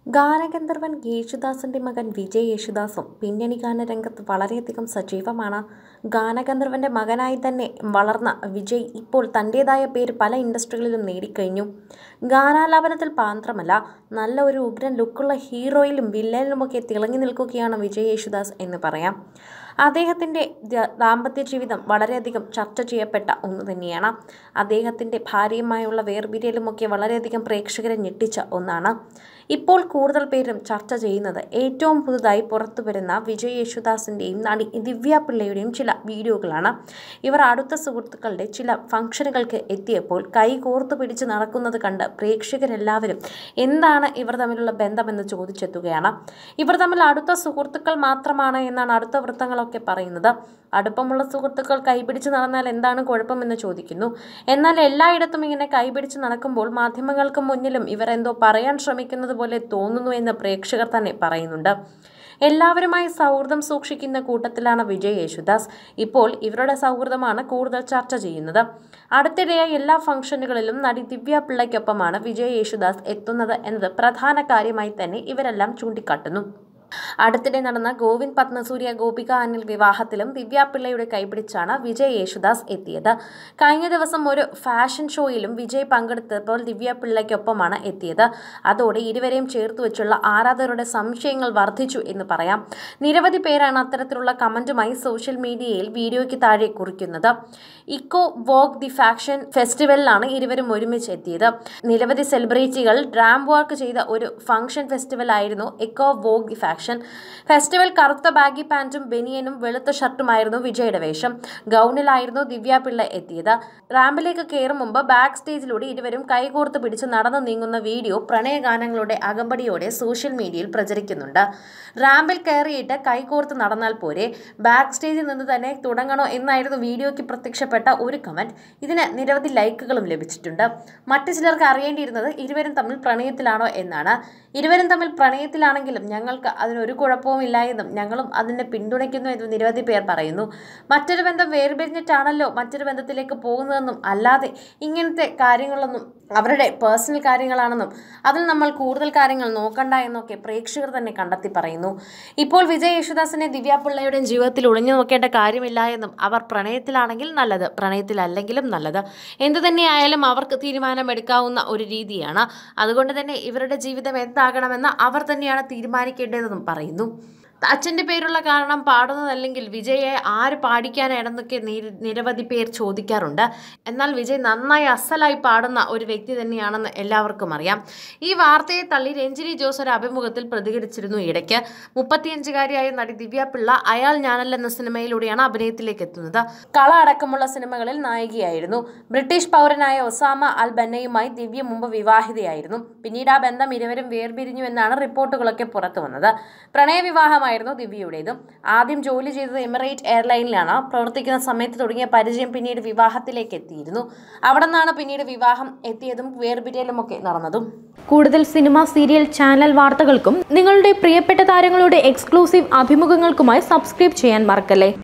ഗാനഗന്ധർവൻ യേശുദാസിൻ്റെ മകൻ വിജയ് യേശുദാസും പിന്നണി ഗാനരംഗത്ത് വളരെയധികം സജീവമാണ് ഗാനഗന്ധർവൻ്റെ മകനായി തന്നെ വളർന്ന വിജയ് ഇപ്പോൾ തൻ്റേതായ പേര് പല ഇൻഡസ്ട്രികളിലും നേടിക്കഴിഞ്ഞു ഗാനാലാപനത്തിൽ മാത്രമല്ല നല്ല ഒരു ഉഗ്രൻ ലുക്കുള്ള ഹീറോയിലും വില്ലനിലുമൊക്കെ തിളങ്ങി നിൽക്കുകയാണ് വിജയ് യേശുദാസ് എന്ന് പറയാം അദ്ദേഹത്തിൻ്റെ ദ- ദാമ്പത്യ ജീവിതം വളരെയധികം ചർച്ച ചെയ്യപ്പെട്ട ഒന്ന് തന്നെയാണ് അദ്ദേഹത്തിൻ്റെ ഭാര്യയുമായുള്ള വേർപിരിയലുമൊക്കെ വളരെയധികം പ്രേക്ഷകരെ ഞെട്ടിച്ച ഒന്നാണ് ഇപ്പോൾ കൂടുതൽ പേരും ചർച്ച ചെയ്യുന്നത് ഏറ്റവും പുതുതായി പുറത്തു വരുന്ന വിജയ് യേശുദാസിൻ്റെയും നടി ദിവ്യ പിള്ളയുടെയും ചില വീഡിയോകളാണ് ഇവർ അടുത്ത സുഹൃത്തുക്കളുടെ ചില ഫംഗ്ഷനുകൾക്ക് എത്തിയപ്പോൾ കൈ കോർത്തു പിടിച്ച് നടക്കുന്നത് കണ്ട് പ്രേക്ഷകരെല്ലാവരും എന്താണ് ഇവർ തമ്മിലുള്ള ബന്ധമെന്ന് ചോദിച്ചെത്തുകയാണ് ഇവർ തമ്മിൽ അടുത്ത സുഹൃത്തുക്കൾ മാത്രമാണ് എന്നാണ് അടുത്ത വൃത്തങ്ങളൊക്കെ പറയുന്നത് അടുപ്പമുള്ള സുഹൃത്തുക്കൾ കൈപിടിച്ച് നടന്നാൽ എന്താണ് കുഴപ്പമെന്ന് ചോദിക്കുന്നു എന്നാൽ എല്ലായിടത്തും ഇങ്ങനെ കൈപിടിച്ച് നടക്കുമ്പോൾ മാധ്യമങ്ങൾക്ക് മുന്നിലും ഇവർ എന്തോ പറയാൻ ശ്രമിക്കുന്നത് പോലെ തോന്നുന്നു എന്ന് പ്രേക്ഷകർ തന്നെ പറയുന്നുണ്ട് എല്ലാവരുമായി സൗഹൃദം സൂക്ഷിക്കുന്ന കൂട്ടത്തിലാണ് വിജയ് യേശുദാസ് ഇപ്പോൾ ഇവരുടെ സൗഹൃദമാണ് കൂടുതൽ ചർച്ച ചെയ്യുന്നത് അടുത്തിടെയായി എല്ലാ ഫംഗ്ഷനുകളിലും നടി ദിവ്യ പിള്ളയ്ക്കൊപ്പമാണ് വിജയ് യേശുദാസ് എത്തുന്നത് എന്നത് പ്രധാന കാര്യമായി തന്നെ ഇവരെല്ലാം ചൂണ്ടിക്കാട്ടുന്നു അടുത്തിടെ നടന്ന ഗോവിന്ദ് പത്മസൂര്യ ഗോപിക അനിൽ വിവാഹത്തിലും ദിവ്യ പിള്ളയുടെ കൈപിടിച്ചാണ് വിജയ് യേശുദാസ് എത്തിയത് കഴിഞ്ഞ ദിവസം ഒരു ഫാഷൻ ഷോയിലും വിജയ് പങ്കെടുത്തപ്പോൾ ദിവ്യ പിള്ളയ്ക്കൊപ്പമാണ് എത്തിയത് അതോടെ ഇരുവരെയും ചേർത്ത് വെച്ചുള്ള ആരാധകരുടെ സംശയങ്ങൾ വർദ്ധിച്ചു എന്ന് പറയാം നിരവധി പേരാണ് അത്തരത്തിലുള്ള കമന്റുമായി സോഷ്യൽ മീഡിയയിൽ വീഡിയോയ്ക്ക് താഴെ കുറിക്കുന്നത് ഇക്കോ വോക്ക് ദി ഫാഷൻ ഫെസ്റ്റിവലിലാണ് ഇരുവരും ഒരുമിച്ച് എത്തിയത് നിരവധി സെലിബ്രിറ്റികൾ ഡ്രാം വർക്ക് ചെയ്ത ഒരു ഫംഗ്ഷൻ ഫെസ്റ്റിവൽ ആയിരുന്നു eco walk the fashion festival കറുത്ത ബാഗി പാൻറ്റും ബനിയനും വെളുത്ത ഷർട്ടുമായിരുന്നു വിജയുടെ വേഷം ഗൗണിലായിരുന്നു ദിവ്യ പിള്ള എത്തിയത് റാമ്പിലേക്ക് കയറും മുമ്പ് ബാക്ക് സ്റ്റേജിലൂടെ ഇരുവരും കൈകോർത്ത് പിടിച്ച് നടന്നു നീങ്ങുന്ന വീഡിയോ പ്രണയഗാനങ്ങളുടെ അകമ്പടിയോടെ സോഷ്യൽ മീഡിയയിൽ പ്രചരിക്കുന്നുണ്ട് റാമ്പിൽ കയറിയിട്ട് കൈകോർത്ത് നടന്നാൽ പോരെ ബാക്ക് സ്റ്റേജിൽ നിന്ന് തന്നെ തുടങ്ങണോ എന്നായിരുന്നു വീഡിയോയ്ക്ക് പ്രത്യക്ഷപ്പെട്ട ഒരു കമന്റ് ഇതിന് നിരവധി ലൈക്കുകളും ലഭിച്ചിട്ടുണ്ട് മറ്റു ചിലർക്ക് അറിയേണ്ടിയിരുന്നത് ഇരുവരും തമ്മിൽ പ്രണയത്തിലാണോ എന്നാണ് ഇരുവരും തമ്മിൽ പ്രണയത്തിലാണെങ്കിലും ഞങ്ങൾക്ക് അതിനൊരു കുഴപ്പവുമില്ല എന്നും ഞങ്ങളും അതിനെ പിന്തുണയ്ക്കുന്നു എന്ന് നിരവധി പേർ പറയുന്നു മറ്റൊരു ബന്ധം വേർപിരിഞ്ഞിട്ടാണല്ലോ മറ്റൊരു ബന്ധത്തിലേക്ക് പോകുന്നതെന്നും അല്ലാതെ ഇങ്ങനത്തെ കാര്യങ്ങളൊന്നും അവരുടെ പേഴ്സണൽ കാര്യങ്ങളാണെന്നും അതിൽ നമ്മൾ കൂടുതൽ കാര്യങ്ങൾ നോക്കണ്ട എന്നൊക്കെ പ്രേക്ഷകർ തന്നെ കണ്ടെത്തി പറയുന്നു ഇപ്പോൾ വിജയ് യേശുദാസിനെ ദിവ്യ പിള്ളയുടെയും ജീവിതത്തിൽ ഒളിഞ്ഞു നോക്കേണ്ട കാര്യമില്ല എന്നും അവർ പ്രണയത്തിലാണെങ്കിൽ നല്ലത് പ്രണയത്തിലല്ലെങ്കിലും നല്ലത് എന്തു തന്നെയായാലും അവർക്ക് തീരുമാനമെടുക്കാവുന്ന ഒരു രീതിയാണ് അതുകൊണ്ട് തന്നെ ഇവരുടെ ജീവിതം എന്താകണമെന്ന് അവർ തന്നെയാണ് തീരുമാനിക്കേണ്ടതെന്നും പറയുന്നു അച്ഛൻ്റെ പേരുള്ള കാരണം പാടുന്നതല്ലെങ്കിൽ വിജയെ ആര് പാടിക്കാനാണെന്നൊക്കെ നിര- നിരവധി പേർ ചോദിക്കാറുണ്ട് എന്നാൽ വിജയ് നന്നായി അസലായി പാടുന്ന ഒരു വ്യക്തി തന്നെയാണെന്ന് എല്ലാവർക്കും അറിയാം ഈ വാർത്തയെ തള്ളി രഞ്ജിനി ജോസ് ഒരു അഭിമുഖത്തിൽ പ്രതികരിച്ചിരുന്നു ഇടയ്ക്ക് മുപ്പത്തിയഞ്ചുകാരിയായ നടി ദിവ്യ പിള്ള അയാൾ ഞാനല്ല എന്ന സിനിമയിലൂടെയാണ് അഭിനയത്തിലേക്ക് എത്തുന്നത് കള അടക്കമുള്ള സിനിമകളിൽ നായികയായിരുന്നു ബ്രിട്ടീഷ് പൗരനായ ഒസാമ അൽ ബന്നയുമായി ദിവ്യ മുമ്പ് വിവാഹിതയായിരുന്നു പിന്നീട് ആ ബന്ധം ഇരുവരും വേർപിരിഞ്ഞു എന്നാണ് റിപ്പോർട്ടുകളൊക്കെ പുറത്തു വന്നത് പ്രണയവിവാഹമായിരുന്നു ദിവ്യയുടേതും ആദ്യം ജോലി ചെയ്തത് എമിറേറ്റ് എയർലൈനിലാണ് പ്രവർത്തിക്കുന്ന സമയത്ത് തുടങ്ങിയ പരിചയം പിന്നീട് വിവാഹത്തിലേക്ക് എത്തിയിരുന്നു അവിടെ നിന്നാണ് പിന്നീട് വിവാഹം എത്തിയതും വേർപിരിയലുമൊക്കെ നടന്നതും കൂടുതൽ സിനിമ സീരിയൽ ചാനൽ വാർത്തകൾക്കും നിങ്ങളുടെ പ്രിയപ്പെട്ട താരങ്ങളുടെ എക്സ്ക്ലൂസീവ് അഭിമുഖങ്ങൾക്കുമായി സബ്സ്ക്രൈബ് ചെയ്യാൻ മറക്കല്ലേ